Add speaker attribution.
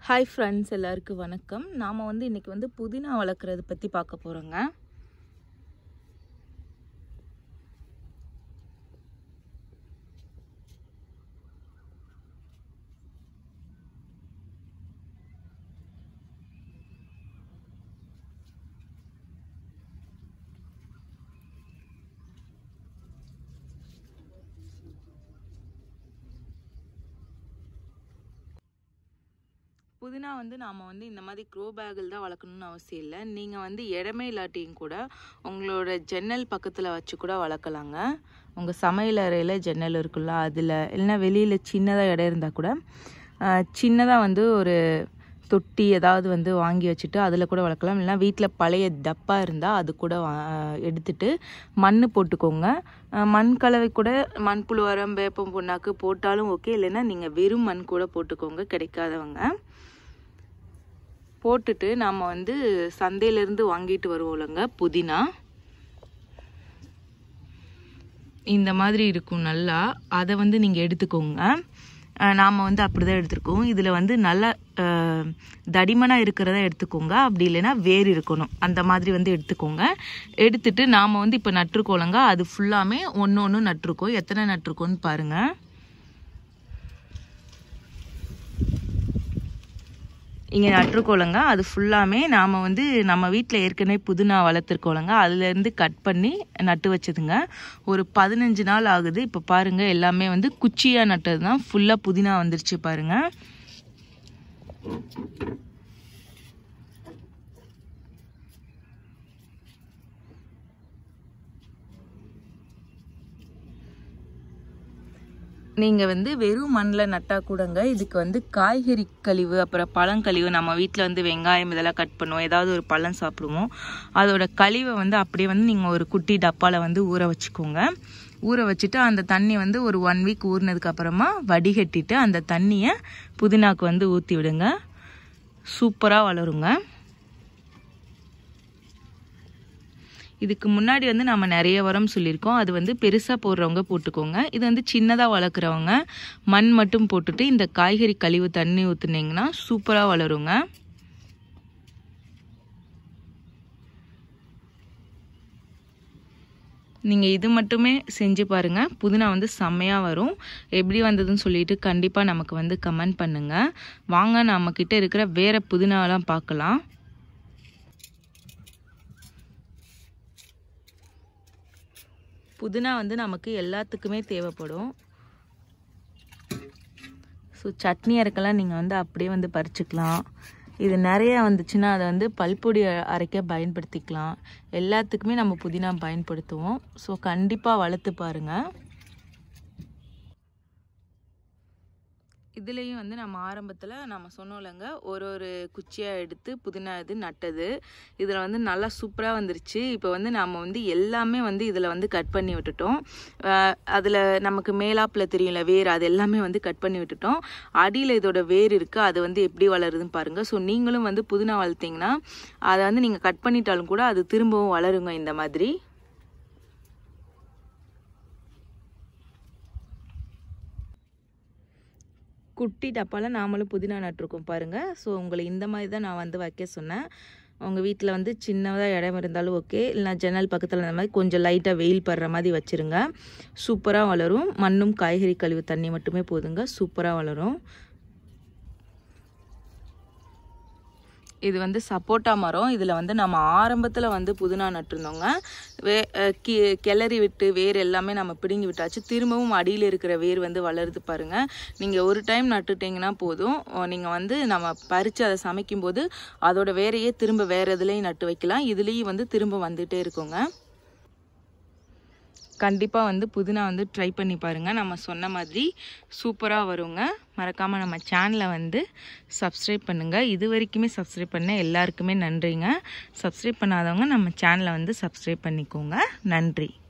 Speaker 1: hi friends எல்லாருக்கும் வணக்கம் நாம் வந்து இன்றைக்கி வந்து புதினா வளர்க்குறது பற்றி பார்க்க போகிறோங்க புதினா வந்து நாம் வந்து இந்த மாதிரி க்ரோ பேக்கில் தான் வளர்க்கணும்னு அவசியம் இல்லை நீங்கள் வந்து இடமே இல்லாட்டியும் கூட உங்களோட ஜன்னல் பக்கத்தில் வச்சு கூட வளர்க்கலாங்க உங்கள் சமையல் அறையில் ஜன்னல் இருக்குல்ல அதில் இல்லைன்னா வெளியில் சின்னதாக இடம் இருந்தால் கூட சின்னதாக வந்து ஒரு தொட்டி ஏதாவது வந்து வாங்கி வச்சுட்டு அதில் கூட வளர்க்கலாம் இல்லைனா வீட்டில் பழைய டப்பா இருந்தால் அது கூட வா எடுத்துட்டு மண் போட்டுக்கோங்க அஹ் மண் கலவை கூட மண்புழு உரம் வேப்பம் புண்ணாக்கு போட்டாலும் ஓகே இல்லைன்னா நீங்கள் வெறும் மண் கூட போட்டுக்கோங்க கிடைக்காதவங்க போட்டுட்டு நாம் வந்து சந்தையிலேருந்து வாங்கிட்டு வருவோம்லங்க புதினா இந்த மாதிரி இருக்கும் நல்லா அதை வந்து நீங்கள் எடுத்துக்கோங்க நாம் வந்து அப்படி தான் எடுத்துருக்கோம் இதில் வந்து நல்லா தடிமனாக இருக்கிறத எடுத்துக்கோங்க அப்படி இல்லைன்னா வேர் இருக்கணும் அந்த மாதிரி வந்து எடுத்துக்கோங்க எடுத்துட்டு நாம் வந்து இப்போ நட்டுருக்கோலங்க அது ஃபுல்லாமே ஒன்று ஒன்று நட்டுருக்கோம் எத்தனை நட்டுருக்கோன்னு பாருங்கள் இங்கே நட்டுருக்கோலங்க அது ஃபுல்லாமே நாம் வந்து நம்ம வீட்டில் ஏற்கனவே புதினா வளர்த்துருக்கோலங்க அதுலேருந்து கட் பண்ணி நட்டு வச்சதுங்க ஒரு பதினஞ்சு நாள் ஆகுது இப்போ பாருங்கள் எல்லாமே வந்து குச்சியாக நட்டது தான் ஃபுல்லாக புதினா வந்துருச்சு பாருங்கள் நீங்கள் வந்து வெறும் மண்ணில் நட்டால் கூடங்க இதுக்கு வந்து காய்கறி கழிவு அப்புறம் பழங்கழிவு நம்ம வீட்டில் வந்து வெங்காயம் இதெல்லாம் கட் பண்ணுவோம் ஏதாவது ஒரு பழம் சாப்பிடுவோம் அதோட கழிவை வந்து அப்படியே வந்து நீங்கள் ஒரு குட்டி டப்பாவில் வந்து ஊற வச்சுக்கோங்க ஊற வச்சுட்டு அந்த தண்ணி வந்து ஒரு ஒன் வீக் ஊறினதுக்கு அப்புறமா வடிகட்டிட்டு அந்த தண்ணியை புதினாக்கு வந்து ஊற்றி விடுங்க சூப்பராக வளருங்க இதுக்கு முன்னாடி வந்து நம்ம நிறைய உரம் சொல்லியிருக்கோம் அது வந்து பெருசாக போடுறவங்க போட்டுக்கோங்க இது வந்து சின்னதாக வளர்க்குறவங்க மண் மட்டும் போட்டுட்டு இந்த காய்கறி கழிவு தண்ணி ஊற்றுனீங்கன்னா சூப்பராக வளருங்க நீங்கள் இது மட்டுமே செஞ்சு பாருங்கள் புதினா வந்து செம்மையாக வரும் எப்படி வந்ததுன்னு சொல்லிட்டு கண்டிப்பாக நமக்கு வந்து கமெண்ட் பண்ணுங்கள் வாங்க நம்மக்கிட்ட இருக்கிற வேறு புதினாலாம் பார்க்கலாம் புதினா வந்து நமக்கு எல்லாத்துக்குமே தேவைப்படும் ஸோ சட்னி அரைக்கலாம் நீங்கள் வந்து அப்படியே வந்து பறிச்சுக்கலாம் இது நிறைய வந்துச்சுன்னா அதை வந்து பல்பொடி அரைக்க பயன்படுத்திக்கலாம் எல்லாத்துக்குமே நம்ம புதினா பயன்படுத்துவோம் ஸோ கண்டிப்பாக வளர்த்து பாருங்கள் இதுலேயும் வந்து நம்ம ஆரம்பத்தில் நம்ம சொன்னோம்லங்க ஒரு ஒரு குச்சியாக எடுத்து புதினா இது நட்டது இதில் வந்து நல்லா சூப்பராக வந்துருச்சு இப்போ வந்து நம்ம வந்து எல்லாமே வந்து இதில் வந்து கட் பண்ணி விட்டுட்டோம் அதில் நமக்கு மேலாப்பில் தெரியும்ல வேர் அது எல்லாமே வந்து கட் பண்ணி விட்டுட்டோம் அடியில் இதோட வேர் இருக்குது அது வந்து எப்படி வளருதுன்னு பாருங்கள் ஸோ நீங்களும் வந்து புதினா வளர்த்திங்கன்னா அதை வந்து நீங்கள் கட் பண்ணிட்டாலும் கூட அது திரும்பவும் வளருங்க இந்த மாதிரி குட்டி டப்பாவில் நாமளும் புதினா நட்டிருக்கோம் பாருங்கள் ஸோ உங்களை இந்த மாதிரி தான் நான் வந்து வைக்க சொன்னேன் உங்கள் வீட்டில் வந்து சின்னதாக இடம் இருந்தாலும் ஓகே இல்லைனா ஜன்னல் பக்கத்தில் அந்த மாதிரி கொஞ்சம் லைட்டாக வெயில் படுற மாதிரி வச்சுருங்க சூப்பராக வளரும் மண்ணும் காய்கறி கழிவு தண்ணி மட்டுமே போதுங்க சூப்பராக வளரும் இது வந்து சப்போட்டா மரம் இதில் வந்து நம்ம ஆரம்பத்தில் வந்து புதினா நட்டுருந்தோங்க வே கி கிளறி விட்டு வேர் எல்லாமே நம்ம பிடுங்கி விட்டாச்சு திரும்பவும் அடியில் இருக்கிற வேர் வந்து வளருது பாருங்கள் நீங்கள் ஒரு டைம் நட்டுட்டிங்கன்னா போதும் நீங்கள் வந்து நம்ம பறித்து அதை சமைக்கும்போது அதோட வேரையே திரும்ப வேறு இதுலேயும் நட்டு வைக்கலாம் இதுலேயும் வந்து திரும்ப வந்துகிட்டே இருக்குங்க கண்டிப்பாக வந்து புதினா வந்து ட்ரை பண்ணி பாருங்கள் நம்ம சொன்ன மாதிரி சூப்பராக வருங்க மறக்காமல் நம்ம சேனலை வந்து சப்ஸ்கிரைப் பண்ணுங்கள் இது வரைக்குமே சப்ஸ்கிரைப் பண்ண எல்லாருக்குமே நன்றிங்க சப்ஸ்கிரைப் பண்ணாதவங்க நம்ம சேனலை வந்து சப்ஸ்கிரைப் பண்ணிக்கோங்க நன்றி